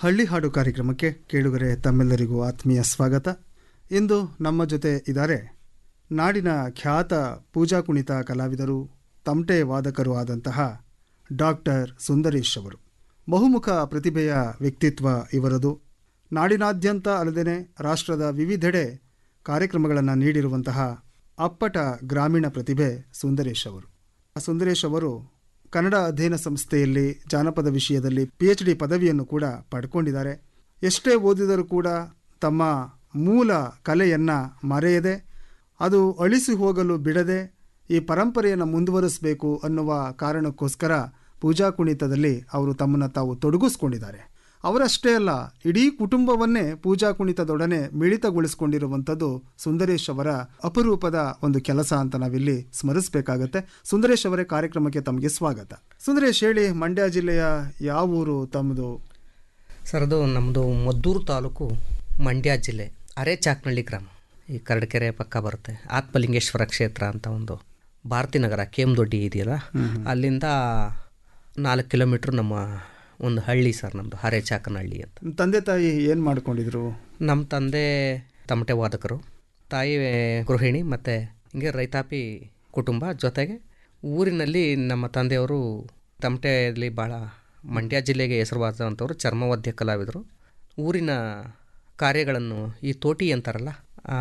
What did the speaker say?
ಹಳ್ಳಿ ಹಾಡು ಕಾರ್ಯಕ್ರಮಕ್ಕೆ ಕೇಳುಗರೆ ತಮ್ಮೆಲ್ಲರಿಗೂ ಆತ್ಮೀಯ ಸ್ವಾಗತ ಇಂದು ನಮ್ಮ ಜೊತೆ ಇದ್ದಾರೆ ನಾಡಿನ ಖ್ಯಾತ ಪೂಜಾ ಕುಣಿತ ಕಲಾವಿದರು ತಮಟೆ ವಾದಕರು ಆದಂತಹ ಡಾಕ್ಟರ್ ಸುಂದರೇಶ್ ಅವರು ಬಹುಮುಖ ಪ್ರತಿಭೆಯ ವ್ಯಕ್ತಿತ್ವ ಇವರದು ನಾಡಿನಾದ್ಯಂತ ಅಲ್ಲದೆ ರಾಷ್ಟ್ರದ ವಿವಿಧೆಡೆ ಕಾರ್ಯಕ್ರಮಗಳನ್ನು ನೀಡಿರುವಂತಹ ಅಪ್ಪಟ ಗ್ರಾಮೀಣ ಪ್ರತಿಭೆ ಸುಂದರೇಶ್ ಅವರು ಸುಂದರೇಶ್ ಅವರು ಕನ್ನಡ ಅಧ್ಯಯನ ಸಂಸ್ಥೆಯಲ್ಲಿ ಜಾನಪದ ವಿಷಯದಲ್ಲಿ ಪಿ ಎಚ್ ಡಿ ಪದವಿಯನ್ನು ಕೂಡ ಪಡ್ಕೊಂಡಿದ್ದಾರೆ ಎಷ್ಟೇ ಓದಿದರೂ ಕೂಡ ತಮ್ಮ ಮೂಲ ಕಲೆಯನ್ನು ಮರೆಯದೆ ಅದು ಅಳಿಸಿ ಹೋಗಲು ಬಿಡದೆ ಈ ಪರಂಪರೆಯನ್ನು ಮುಂದುವರಿಸಬೇಕು ಅನ್ನುವ ಕಾರಣಕ್ಕೋಸ್ಕರ ಪೂಜಾ ಕುಣಿತದಲ್ಲಿ ಅವರು ತಮ್ಮನ್ನು ತಾವು ತೊಡಗಿಸ್ಕೊಂಡಿದ್ದಾರೆ ಅವರಷ್ಟೇ ಅಲ್ಲ ಇಡೀ ಕುಟುಂಬವನ್ನೇ ಪೂಜಾ ಕುಣಿತದೊಡನೆ ಮಿಳಿತಗೊಳಿಸಿಕೊಂಡಿರುವಂಥದ್ದು ಸುಂದರೇಶ್ ಅವರ ಅಪರೂಪದ ಒಂದು ಕೆಲಸ ಅಂತ ನಾವಿಲ್ಲಿ ಸ್ಮರಿಸಬೇಕಾಗತ್ತೆ ಸುಂದರೇಶ್ ಅವರೇ ಕಾರ್ಯಕ್ರಮಕ್ಕೆ ತಮಗೆ ಸ್ವಾಗತ ಸುಂದರೇಶ್ ಹೇಳಿ ಮಂಡ್ಯ ಜಿಲ್ಲೆಯ ಯಾವ ಊರು ತಮ್ಮದು ಸರ್ ಅದು ನಮ್ಮದು ಮದ್ದೂರು ತಾಲೂಕು ಮಂಡ್ಯ ಜಿಲ್ಲೆ ಅರೆಚಾಕ್ನಳ್ಳಿ ಗ್ರಾಮ ಈ ಕರಡಕೆರೆ ಪಕ್ಕ ಬರುತ್ತೆ ಆತ್ಮಲಿಂಗೇಶ್ವರ ಕ್ಷೇತ್ರ ಅಂತ ಒಂದು ಭಾರತಿ ನಗರ ಕೇಮ್ದೊಡ್ಡಿ ಇದೆಯಲ್ಲ ಅಲ್ಲಿಂದ ನಾಲ್ಕು ಕಿಲೋಮೀಟ್ರ್ ನಮ್ಮ ಒಂದು ಹಳ್ಳಿ ಸರ್ ನಮ್ಮದು ಹರೇಚಾಕನಹಳ್ಳಿ ಅಂತ ನಿಮ್ ತಂದೆ ತಾಯಿ ಏನು ಮಾಡ್ಕೊಂಡಿದ್ರು ನಮ್ಮ ತಂದೆ ತಮಟೆ ವಾದಕರು ತಾಯಿ ಗೃಹಿಣಿ ಮತ್ತು ಹಿಂಗೆ ರೈತಾಪಿ ಕುಟುಂಬ ಜೊತೆಗೆ ಊರಿನಲ್ಲಿ ನಮ್ಮ ತಂದೆಯವರು ತಮಟೆಯಲ್ಲಿ ಭಾಳ ಮಂಡ್ಯ ಜಿಲ್ಲೆಗೆ ಹೆಸರುವಾದಂಥವ್ರು ಚರ್ಮವಾದ್ಯ ಕಲಾವಿದರು ಊರಿನ ಕಾರ್ಯಗಳನ್ನು ಈ ತೋಟಿ ಅಂತಾರಲ್ಲ